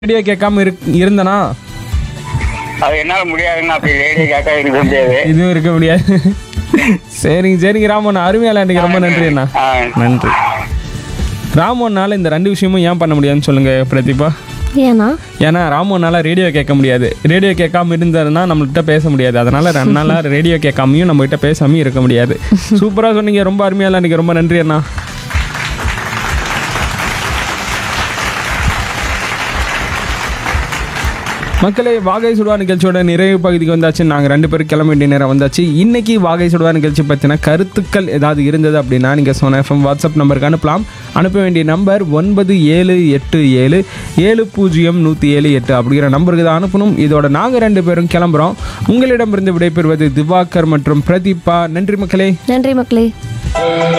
radio கேட்காம இருக் இருந்தனா அது என்னால முடியாதுங்க அப்படி ரேடியோ கேட்க இருக்க முடியாது இதுவும் இருக்க முடியாது சரிங்க சரிங்க ராமன் அருமையா விளையாண்டுங்க ரொம்ப நன்றி அண்ணா ஆ, நன்றி ராமன்னால இந்த ரெண்டு விஷயமும் ஏன் பண்ண முடியாதுன்னு சொல்லுங்க பிரதீபா ஏன்னா ஏன்னா ராமன்னால ரேடியோ கேட்க முடியாது ரேடியோ கேட்காம இருந்ததுன்னா நம்மள்கிட்ட பேச முடியாது அதனால ரெண்டு நாளா ரேடியோ கேட்காமையும் நம்மகிட்ட பேசாமையும் இருக்க முடியாது சூப்பரா சொன்னீங்க ரொம்ப அருமையா விளையாண்டுங்க ரொம்ப நன்றி அண்ணா மக்களே வாகை சுடுவா நிகழ்ச்சியோட நிறைவு பகுதிக்கு வந்தாச்சு நாங்கள் ரெண்டு பேரும் கிளம்ப வேண்டிய நேரம் வந்தாச்சு இன்னைக்கு வாகை சுடுவா நிகழ்ச்சி பற்றின கருத்துக்கள் ஏதாவது இருந்தது அப்படின்னா நீங்கள் சொன்ன எஃப்எம் வாட்ஸ்அப் நம்பருக்கு அனுப்பலாம் அனுப்ப வேண்டிய நம்பர் ஒன்பது ஏழு எட்டு ஏழு ஏழு பூஜ்ஜியம் நூற்றி ஏழு எட்டு அப்படிங்கிற நம்பருக்கு தான் அனுப்பணும் இதோட நாங்கள் ரெண்டு பேரும் கிளம்புறோம் உங்களிடமிருந்து விடைபெறுவது திவாகர் மற்றும் பிரதீபா நன்றி மக்களே நன்றி மக்களே